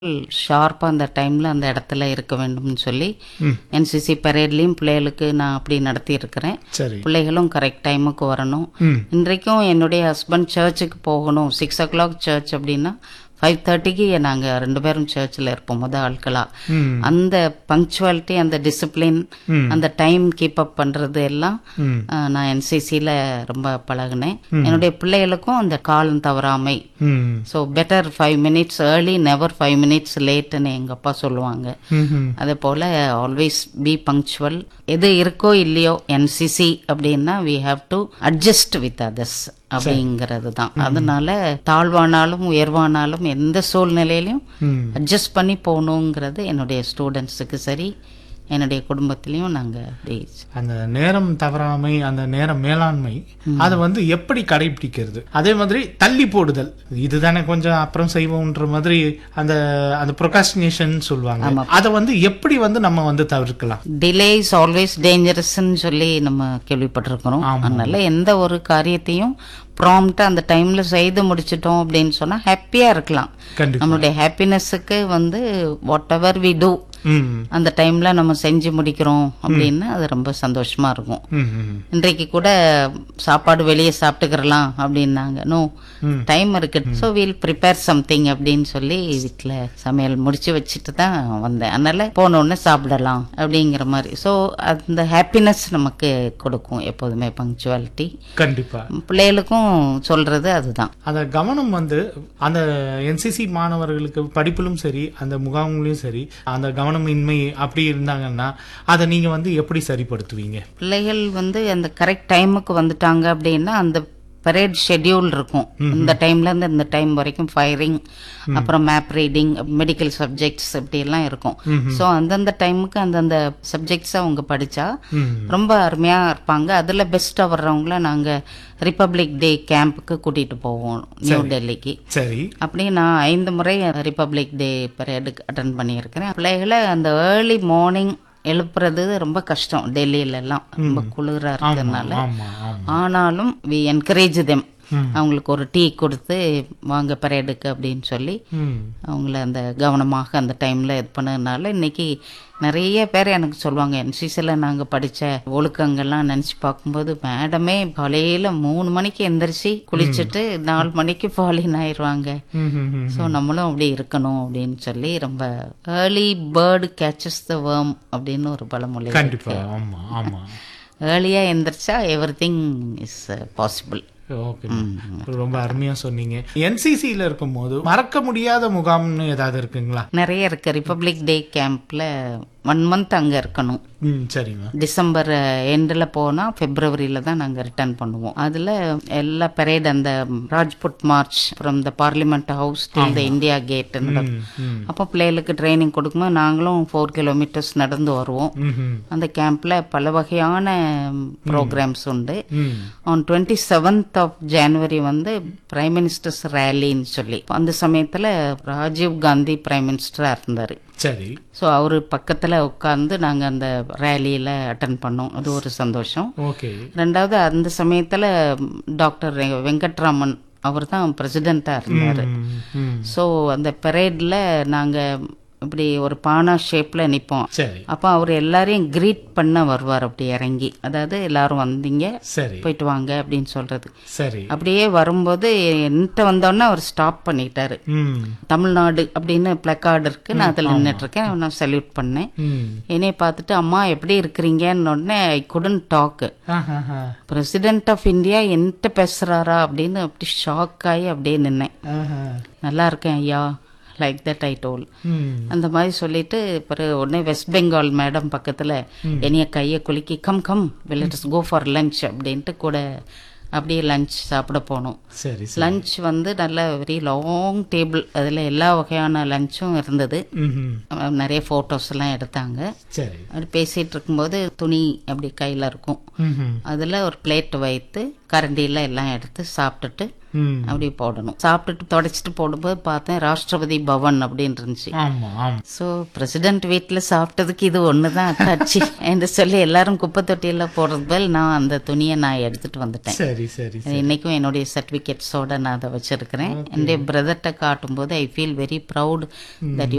ஷார்ப்பாக அந்த டைமில் அந்த இடத்துல இருக்க வேண்டும்னு சொல்லி என்சிசி பரேட்லேயும் பிள்ளைகளுக்கு நான் அப்படி நடத்தி இருக்கிறேன் சரி பிள்ளைகளும் கரெக்ட் டைமுக்கு வரணும் ம் இன்றைக்கும் என்னுடைய ஹஸ்பண்ட் சர்ச்சுக்கு போகணும் சிக்ஸ் ஓ கிளாக் சர்ச் அப்படின்னா ஃபைவ் தேர்ட்டிக்கு நாங்கள் ரெண்டு பேரும் சர்ச்சில் இருப்போம் முத ஆட்களாக ம் அந்த பங்க்சுவாலிட்டி அந்த டிசிப்ளின் ம். அந்த டைம் கீப் அப் பண்ணுறது எல்லாம் ம் ஆஹ், நான் என்சிசியில் ரொம்ப பழகினேன் என்னுடைய பிள்ளைகளுக்கும் அந்த காலம் தவறாமை ம் so better five minutes early never five minutes லேட்டுன்னு எங்கள் அப்பா சொல்லுவாங்க ம்ஹும். அதே போல் ஆல்வேஸ் பி பங்க்சுவல் எது இருக்கோ இல்லையோ என்சிசி அப்படின்னா we have to adjust with others அப்படிங்கிறது தான் அதனால தாழ்வானாலும் உயர்வானாலும் எந்த சூழ்நிலையிலையும் ம் அட்ஜஸ்ட் பண்ணி போகணுங்கிறது என்னுடைய ஸ்டூடெண்ட்ஸுக்கு சரி என்னுடைய குடும்பத்திலையும் நாங்கள் அப்படி அந்த நேரம் தவறாமை அந்த நேரம் மேலாண்மை அதை வந்து எப்படி கடைபிடிக்கிறது அதே மாதிரி தள்ளி போடுதல் இதுதானே கொஞ்சம் அப்புறம் செய்வோம்ன்ற மாதிரி அந்த அந்த ப்ரொகாஸ்டினேஷன் சொல்லுவாங்க அதை வந்து எப்படி வந்து நம்ம வந்து தவிர்க்கலாம் டிலே இஸ் ஆல்வேஸ் டேஞ்சரஸ்ன்னு சொல்லி நம்ம கேள்விப்பட்டிருக்கிறோம் அதனால எந்த ஒரு காரியத்தையும் ப்ராம்ப்டா அந்த டைம்ல செய்து முடிச்சிட்டோம் அப்படின்னு சொன்னா ஹாப்பியா இருக்கலாம் கண்டிப்பா நம்மளுடைய ஹாப்பினஸுக்கு வந்து வாட் எவர் வி டூ ம் அந்த டைம்ல நம்ம செஞ்சு முடிக்கிறோம் அப்படின்னு அது ரொம்ப சந்தோஷமா இருக்கும் ம் ம் இன்றைக்கு கூட சாப்பாடு வெளியே சாப்பிட்டுக்கிறலாம் அப்படின்னாங்க நோ டைம் இருக்கு ஸோ வீல் ப்ரிப்பேர் சம்திங் அப்படின்னு சொல்லி வீட்டில் சமையல் முடிச்சு வச்சுட்டு தான் வந்தேன் அதனால போன உடனே சாப்பிடலாம் அப்படிங்கிற மாதிரி ஸோ அந்த ஹாப்பினஸ் நமக்கு கொடுக்கும் எப்போதுமே பங்க்சுவாலிட்டி கண்டிப்பா பிள்ளைகளுக்கும் சொல்றது அதுதான் அந்த கவனம் வந்து அந்த என்சிசி மாணவர்களுக்கு படிப்பிலும் சரி அந்த முகாம்லையும் சரி அந்த கவனமின்மை அப்படி இருந்தாங்கன்னா அதை நீங்க வந்து எப்படி சரிப்படுத்துவீங்க பிள்ளைகள் வந்து அந்த கரெக்ட் டைமுக்கு வந்துட்டாங்க அப்படின்னா அந்த பரேட் ஷெட்யூல் இருக்கும் இந்த டைம்ல இருந்து இந்த டைம் வரைக்கும் ஃபயரிங் அப்புறம் மேப் ரீடிங் மெடிக்கல் சப்ஜெக்ட்ஸ் இப்படி எல்லாம் இருக்கும் ஸோ அந்தந்த டைமுக்கு அந்தந்த சப்ஜெக்ட்ஸ் அவங்க படிச்சா ம் ரொம்ப அருமையா இருப்பாங்க அதுல பெஸ்டா வர்றவங்கள நாங்க ரிப்பப்ளிக் டே கேம்புக்கு கூட்டிட்டு போவோம் நியூ டெல்லிக்கு சரி அப்படி நான் ஐந்து முறை ரிப்பப்ளிக் டே பரேடுக்கு அட்டன் பண்ணியிருக்கிறேன் பிள்ளைகளை அந்த ஏர்லி மார்னிங் எழுப்புறது ரொம்ப கஷ்டம் டெல்லியில எல்லாம் ரொம்ப குளிரா இருக்கிறதுனால ஆமா ஆமா ஆனாலும் வி என்கரேஜ் தெம் ம். அவங்களுக்கு ஒரு டீ கொடுத்து வாங்க பரேடுக்கு அப்படின்னு சொல்லி ம் அவங்கள அந்த கவனமாக அந்த டைம்ல இது பண்ணதுனால இன்னைக்கு நிறைய பேர் எனக்கு சொல்லுவாங்க என்சிசியில் நாங்கள் படித்த ஒழுக்கங்கள்லாம் நினச்சி பார்க்கும்போது மேடமே காலையில் மூணு மணிக்கு எந்திரிச்சு குளிச்சுட்டு நாலு மணிக்கு ஃபாலின் ஆயிடுவாங்க ம் ம் ம் ஸோ நம்மளும் அப்படி இருக்கணும் அப்படின்னு சொல்லி ரொம்ப early bird catches the worm அப்படின்னு ஒரு பழமொழி கண்டிப்பா ஆமா ஆமா ஏர்லியாக எந்திரிச்சா everything is possible okay ரொம்ப அருமையா சொன்னீங்க என்சிசியில இருக்கும்போது மறக்க முடியாத முகாம்னு ஏதாவது இருக்குங்களா நிறைய இருக்கு ரிப்பப்ளிக் டே கேம்ப்ல ஒன் மந்த் அங்கே இருக்கணும் ம் சரிங்க டிசம்பர் எண்டில் போனால் ஃபெப்ரவரியில் தான் நாங்கள் ரிட்டர்ன் பண்ணுவோம் அதில் எல்லா பரேட் அந்த Rajpath march from the Parliament House till the India Gate நடக்கும் ம் ம் அப்போ பிள்ளைகளுக்கு ட்ரைனிங் கொடுக்கும்போது நாங்களும் ஃபோர் கிலோமீட்டர்ஸ் நடந்து வருவோம் ம் ம் அந்த கேம்ப்ல பல வகையான ப்ரோக்ராம்ஸ் உண்டு ம் on twenty seventh of January வந்து பிரைம் மினிஸ்டர்ஸ் ரேலின்னு சொல்லி அந்த சமயத்தில் ராஜீவ் காந்தி பிரைம் மினிஸ்டராக இருந்தார் சரி ஸோ அவர் பக்கத்தில் உட்காந்து நாங்கள் அந்த ரேலியில் அட்டன் பண்ணோம் அது ஒரு சந்தோஷம் ஓகே ரெண்டாவது அந்த சமயத்தில் டாக்டர் வெங்கட்ராமன் அவர் தான் பிரசிடெண்ட்டாக இருந்தார் ம் ம் ஸோ அந்த பெரேடில் நாங்கள் இப்படி ஒரு பானா ஷேப்பில் நிற்போம் சரி அப்போ அவர் எல்லாரையும் கிரீட் பண்ண வருவார் அப்படி இறங்கி அதாவது எல்லாரும் வந்தீங்க சரி போயிட்டு வாங்க அப்படின்னு சொல்றது சரி அப்படியே வரும்போது என்கிட்ட வந்தோடனே அவர் ஸ்டாப் பண்ணிட்டாரு ம் தமிழ்நாடு அப்படின்னு பிளக்கார்டு இருக்கு நான் அதில் நின்றுட்டு இருக்கேன் நான் சல்யூட் பண்ணேன் ம் என்னைய பார்த்துட்டு அம்மா எப்படி இருக்கிறீங்கன்னு உடனே ஐ குடன் டாக் ஆஹாஹா. பிரசிடென்ட் ஆஃப் இந்தியா என்கிட்ட பேசுறாரா அப்படின்னு அப்படி ஷாக் ஆகி அப்படியே நின்னேன் ஆஹா. நல்லா இருக்கேன் ஐயா லைக் தட் ஐ டோல் ம் அந்த மாதிரி சொல்லிட்டு பிறகு உடனே வெஸ்ட் பெங்கால் மேடம் பக்கத்துல என்னைய கையை குலுக்கி come come let's go for lunch அப்படின்ட்டு கூட அப்படியே லஞ்ச் சாப்பிட போனோம் சரி சரி லஞ்ச் வந்து நல்ல வெரி லாங் டேபிள் அதில் எல்லா வகையான லஞ்சும் இருந்தது ம்ஹும். அஹ் நிறைய ஃபோட்டோஸ் எல்லாம் எடுத்தாங்க சரி அப்படி பேசிட்டு இருக்கும்போது துணி அப்படி கையில் இருக்கும் ம்ஹும். அதில் ஒரு பிளேட் வைத்து கரண்டியில் எல்லாம் எடுத்து சாப்பிட்டுட்டு ம் அப்படி போடணும் சாப்பிட்டுட்டு தொடச்சிட்டு போடும்போது பார்த்தேன் ராஷ்டிரபதி பவன் அப்படின்னு இருந்துச்சு ஆமா ஆமா ஸோ பிரசிடென்ட் வீட்டில் சாப்பிட்டதுக்கு இது ஒன்று தான் அத்தாச்சு என்று சொல்லி எல்லாரும் குப்பை தொட்டியில் போடுறது பதில் நான் அந்த துணியை நான் எடுத்துட்டு வந்துட்டேன் சரி சரி அது இன்னைக்கும் என்னுடைய சர்டிஃபிகேட்ஸோட நான் அதை வச்சிருக்கிறேன் என்னுடைய பிரதர்கிட்ட காட்டும்போது I feel very proud that